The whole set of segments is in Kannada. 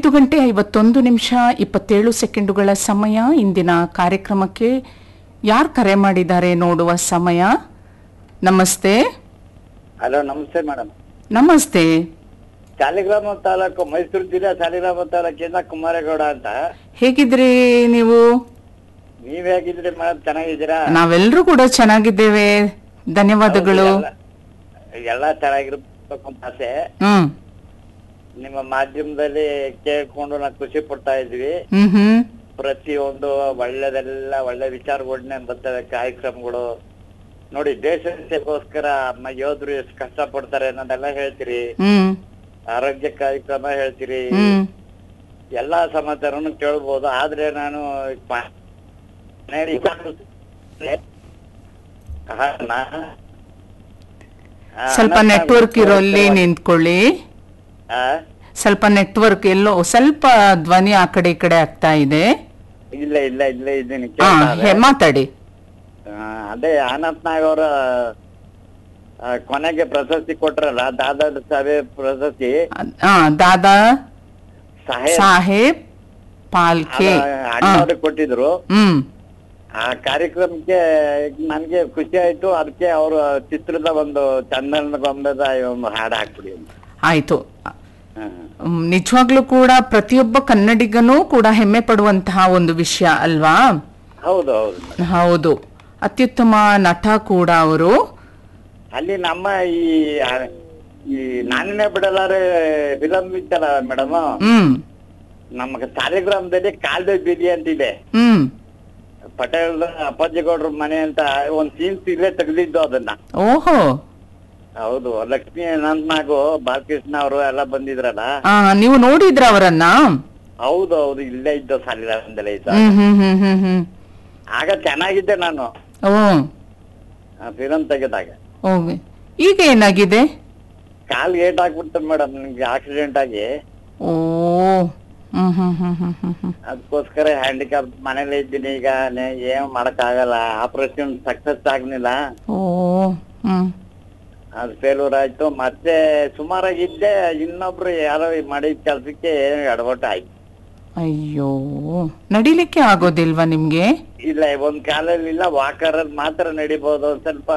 ಐದು ಗಂಟೆ ಐವತ್ತೊಂದು ನಿಮಿಷ ಇಪ್ಪತ್ತೇಳು ಸೆಕೆಂಡುಗಳ ಸಮಯ ಇಂದಿನ ಕಾರ್ಯಕ್ರಮಕ್ಕೆ ಯಾರು ಕರೆ ಮಾಡಿದ್ದಾರೆ ನೋಡುವ ಸಮಯ ನಮಸ್ತೆ ಹಲೋ ನಮಸ್ತೆ ಮೇಡಮ್ ನಮಸ್ತೆ ಶಾಲಿಗ್ರಾಮ ತಾಲೂಕು ಮೈಸೂರು ಜಿಲ್ಲೆ ಶಾಲಿಗ್ರಾಮ ತಾಲೂಕಿಂದ ಕುಮಾರೇಗೌಡ ಅಂತ ಹೇಗಿದ್ರಿ ನೀವು ನೀವ್ ಹೇಗಿದ್ರಿ ಮೇಡಮ್ ಚೆನ್ನಾಗಿದ್ದೀರಾ ನಾವೆಲ್ಲರೂ ಕೂಡ ಚೆನ್ನಾಗಿದ್ದೇವೆ ಧನ್ಯವಾದಗಳು ಎಲ್ಲ- ಎಲ್ಲ ಚೆನ್ನಾಗಿರ್ಬೇಕು ಅಂತ ಆಸೆ ಹ್ಮ್ ನಿಮ್ಮ ಮಾಧ್ಯಮದಲ್ಲಿ ಕೇಳ್ಕೊಂಡು ನಾವು ಖುಷಿ ಪಡ್ತಾ ಇದ್ವಿ ಹ್ಮ್ ಹ್ಮ್ ಪ್ರತಿಯೊಂದು ಒಳ್ಳೆದೆಲ್ಲ ಒಳ್ಳೆ ವಿಚಾರಗಳನ್ನೇ ಬರ್ತವೆ ಕಾರ್ಯಕ್ರಮಗಳು ನೋಡಿ ದೇಶ ಸೇವೆಗೋಸ್ಕರ ನಮ್ಮ ಯೋಧರು ಎಷ್ಟು ಕಷ್ಟ ಪಡ್ತಾರೆ ಅನ್ನೋದೆಲ್ಲ ಹೇಳ್ತೀರಿ ಹ್ಮ್ ಆರೋಗ್ಯ ಕಾರ್ಯಕ್ರಮ ಹೇಳ್ತೀರಿ ಹ್ಮ್ ಎಲ್ಲಾ ಸಮಾಚಾರನು ಕೇಳ್ಬೋದು ಆದ್ರೆ ನಾನು ಪ- ಮನೇಲಿ ಹಾ, ನಾ- ಆ, ಸ್ವಲ್ಪ ಅನಂತ ನೆಟ್ವರ್ಕ್ ಇರೋಲ್ಲಿ ನಿಂತ್ಕೊಳ್ಳಿ ಆ, ಸ್ವಲ್ಪ ನೆಟ್ವರ್ಕ್ ಎಲ್ಲೋ ಸ್ವಲ್ಪ ಧ್ವನಿ ಆ ಕಡೆ ಈ ಕಡೆ ಆಗ್ತಾ ಇದೆ ಇಲ್ಲ ಇಲ್ಲ ಇಲ್ಲ ಇದ್ದೀನಿ ಹಾ ಕೇಳ್ತಾ ಇದೆ. ಹೇ- ಮಾತಾಡಿ ಆ, ಅದೇ ಅನಂತ್ ನಾಗ್ ಅವರ ಆ, ಕೊನೆಗೆ ಪ್ರಶಸ್ತಿ ಕೊಟ್ರಲ್ಲ ದಾದಾ ಸಾಹೇಬ್ ಪ್ರಶಸ್ತಿ ಹಾ ದಾದಾ ಸಾಹೇಬ್ ಸಾಹೇಬ್ ಪಾಲ್ಕೆ ಅದ ಅಣ್ಣವ್ರಿಗೆ ಕೊಟ್ಟಿದ್ರು ಹ್ಮ್ ಆ ಕಾರ್ಯಕ್ರಮಕ್ಕೆ ನನ್ಗೆ ಖುಷಿ ಆಯ್ತು ಅದಕ್ಕೆ ಅವ್ರ ಚಿತ್ರದ ಒಂದು ಚಂದನ ಗೊಂಬೆದ ಒಂದು ಹಾಡು ಹಾಕ್ಬಿಡಿ ಅಂತ. ಆಯ್ತು ಹ್ಮ್. ಹ್ಮ್, ನಿಜವಾಗ್ಲೂ ಕೂಡ ಪ್ರತಿಯೊಬ್ಬ ಕನ್ನಡಿಗನೂ ಕೂಡ ಹೆಮ್ಮೆ ಪಡುವಂತಹ ಒಂದು ವಿಷಯ ಅಲ್ವಾ ಹೌದು ಹೌದು ಮೇಡಮ್. ಹೌದು ಅತ್ಯುತ್ತಮ ನಟ ಕೂಡ ಅವರು ಅಲ್ಲಿ ನಮ್ಮ ಈ ಆ, ಈ ನಾನಿನೇ ಬಿಡಲಾರೆ ಫಿಲಂ ಇತ್ತಲ್ಲ ಮೇಡಮ್ ಹ್ಮ್ ನಮ್ಮ ಸಾಲಿಗ್ರಾಮದಲ್ಲಿ ಕಾಲ್ವೆ ಬೀದಿ ಅಂತ ಇದೆ ಹ್ಮ್ ಪಟೇಲ್ ಅಪ್ಪಾಜಿಗೌಡ್ರ ಮನೆ ಅಂತ ಒಂದ್ ಸೀನ್ಸ್ ಇಲ್ಲೇ ತೆಗ್ದಿದ್ದು ಅದನ್ನ ಓಹೋ ಹೌದು ಲಕ್ಷ್ಮೀ ಅನಂತ್ನಾಗು ಬಾಲಕೃಷ್ಣ ಅವರು ಎಲ್ಲ ಬಂದಿದ್ರಲ್ಲ ಆ ನೀವು ನೋಡಿದ್ರ ಅವರನ್ನ ಹೌದು ಹೌದು ಇಲ್ಲೇ ಇದ್ದು ಸಾಲಿಗ್ರಾಮದಲ್ಲೇ ಇದ್ದ ಹ್ಮ್ ಹ್ಮ್ ಹ್ಮ್ ಹ್ಮ್ ಹ್ಮ್ ಆಗ ಚೆನ್ನಾಗಿದ್ದೆ ನಾನು ಓ ಫಿಲಂ ತೆಗೆದಾಗ ಓಕೆ ಈಗ ಏನಾಗಿದೆ ಕಾಲ್ ಏಟ್ ಹಾಕ್ಬಿಡ್ತು ಮೇಡಮ್ ನಿಮ್ಗೆ ಆಕ್ಸಿಡೆಂಟ್ ಆಗಿ ಓ ಹ್ಮ್ ಹ್ಮ್ ಹ್ಮ್ ಹ್ಮ್ ಹ್ಮ್ ಹ್ಮ್ ಅದಕ್ಕೋಸ್ಕರ ಹ್ಯಾಂಡಿಕ್ಯಾಪ್ ಮನೇಲಿ ಇದ್ದೀನಿ ಈಗ ನೆ- ಏನ್ ಮಾಡಕ್ ಆಗಲ್ಲ ಆಪರೇಷನ್ ಸಕ್ಸಸ್ ಆಗ್ಲಿಲ್ಲ ಓ ಹ್ಮ್ ಅದು ಫೇಲ್ಯೂರ್ ಆಯ್ತು ಮತ್ತೆ ಸುಮಾರಾಗಿದ್ದೆ ಇನ್ನೊಬ್ರು ಯಾರೋ ಮಾಡಿದ ಕೆಲ್ಸಕ್ಕೆ ಎಡವಟ್ಟು ಆಯ್ತು ಅಯ್ಯೋ ನಡಿಲಿಕ್ಕೆ ಆಗೋದಿಲ್ವಾ ನಿಮ್ಗೆ ಇಲ್ಲ ಒಂದ್ ಕಾಲಲ್ಲಿ ಇಲ್ಲ ವಾಕರ್ ಅಲ್ಲಿ ಮಾತ್ರ ನಡಿಬಹುದು ಒಂದ್ ಸ್ವಲ್ಪ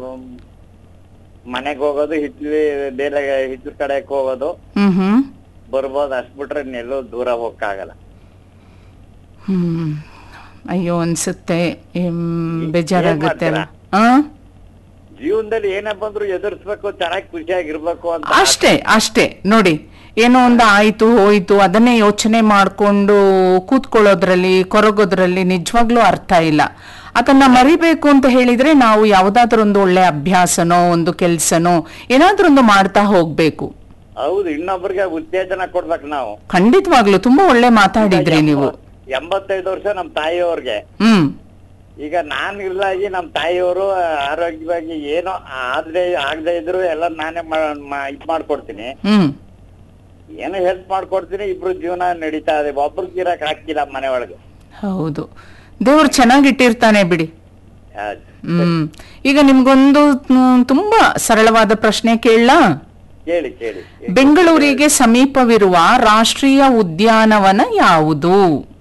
ಮನೆಗ್ ಹೋಗೋದು ಹಿತ್ಲಿ ಬೇರೆ ಹಿತ್ಲ ಕಡೆಕ್ ಹೋಗೋದು ಹ್ಮ್ ಹ್ಮ್ ಬರ್ಬೋದು ಅಷ್ಟ್ ಬಿಟ್ರೆ ಎಲ್ಲೂ ದೂರ ಹೋಗಕ್ಕಾಗಲ್ಲ ಹ್ಮ್ ಅಯ್ಯೋ ಅನ್ಸುತ್ತೆ ಎಮ್, ಬೇಜಾರಾಗುತ್ತೆ ಅಲ್ಲ ಆ ಜೀವನದಲ್ಲಿ ಏನೇ ಬಂದ್ರು ಎದುರಿಸ್ಬೇಕು ಚೆನ್ನಾಗಿ ಖುಷಿಯಾಗಿರ್ಬೇಕು ಅಂತ ಅಷ್ಟೇ ಅಷ್ಟೇ ನೋಡಿ ಏನೋ ಒಂದು ಆಯ್ತು ಹೋಯ್ತು ಅದನ್ನೇ ಯೋಚನೆ ಮಾಡ್ಕೊಂಡು ಕೂತ್ಕೊಳ್ಳೋದ್ರಲ್ಲಿ ಕೊರಗೋದ್ರಲ್ಲಿ ನಿಜವಾಗ್ಲೂ ಅರ್ಥ ಇಲ್ಲ ಅದನ್ನ ಮರಿಬೇಕು ಅಂತ ಹೇಳಿದ್ರೆ ನಾವು ಯಾವ್ದಾದ್ರು ಒಂದು ಒಳ್ಳೆ ಅಭ್ಯಾಸನೋ ಒಂದು ಕೆಲ್ಸನೋ ಏನಾದ್ರೂ ಒಂದು ಮಾಡ್ತಾ ಹೋಗ್ಬೇಕು ಹೌದು ಇನ್ನೊಬ್ರಿಗೆ ಉತ್ತೇಜನ ಕೊಡ್ಬೇಕು ನಾವು ಖಂಡಿತವಾಗ್ಲು ತುಂಬಾ ಒಳ್ಳೆ ಮಾತಾಡಿದ್ರಿ ನೀವು ಎಂಬತ್ತೈದು ವರ್ಷ ನಮ್ ತಾಯಿಯವ್ರಿಗೆ ಹ್ಮ್ ಈಗ ನಾನ್ ಇಲ್ಲಾಗಿ ನಮ್ ತಾಯಿಯವರು ಆರೋಗ್ಯವಾಗಿ ಏನೋ ಆದ್ರೆ ಆಗದೆ ಇದ್ರು ಎಲ್ಲ ನಾನೇ ಮಾ- ಮಾ- ಇದ್ ಮಾಡ್ಕೊಡ್ತೀನಿ ಹ್ಮ್ ಏನೋ ಹೆಲ್ಪ್ ಮಾಡ್ಕೊಡ್ತೀನಿ ಇಬ್ರು ಜೀವನ ನಡೀತಾ ಇದೆ ಒಬ್ರಿಗೆ ಇರಕ್ ಆಗ್ತಿಲ್ಲ ಮನೆ ಒಳಗೆ ಹೌದು ದೇವ್ರು ಚೆನ್ನಾಗಿಟ್ಟಿರ್ತಾನೆ ಬಿಡಿ ಆಯ್ತು. ಹ್ಮ್ ಈಗ ನಿಮ್ಗೊಂದು ಮ್, ತುಂಬಾ ಸರಳವಾದ ಪ್ರಶ್ನೆ ಕೇಳಲಾ ಕೇಳಿ ಕೇಳಿ ಬೆಂಗಳೂರಿಗೆ ಸಮೀಪವಿರುವ ರಾಷ್ಟ್ರೀಯ ಉದ್ಯಾನವನ ಯಾವುದು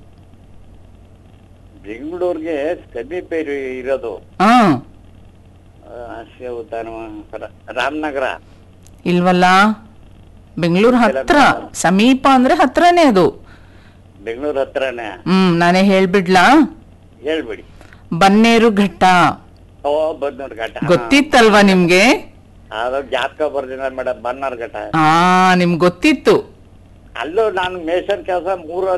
ಬೆಂಗಳೂರಿಗೆ ಸಮೀಪ ಇರು- ಇರೋದು ಆ ಆ, ರಾಷ್ಟ್ರೀಯ ಉದ್ಯಾನವನ ರ- ರಾಮನಗರ ಇಲ್ವಲ್ಲ ಬೆಂಗಳೂರು ಹತ್ರ ಸಮೀಪ ಅಂದ್ರೆ ಹತ್ರನೇ ಅದು ಬೆಂಗಳೂರು ಹತ್ರನೇ ಹ್ಮ್ ನಾನೇ ಹೇಳ್ಬಿಡ್ಲಾ ಹೇಳ್ಬಿಡಿ ಬನ್ನೇರು ಘಟ್ಟ ಓ ಬದ್ನೂರ್ ಘಾಟ ಗೊತ್ತಿತ್ತಲ್ವಾ ನಿಮ್ಗೆ ಅದು ಜಾತಕ ಬರ್ದಿನ ಮೇಡಮ್ ಬನ್ನಾರ್ ಘಾಟ ಆ ನಿಮ್ಗೆ ಗೊತ್ತಿತ್ತು ಅಲ್ಲೂ ನಾನು ಮೇಷನ್ ಕೆಲಸ ಮೂರು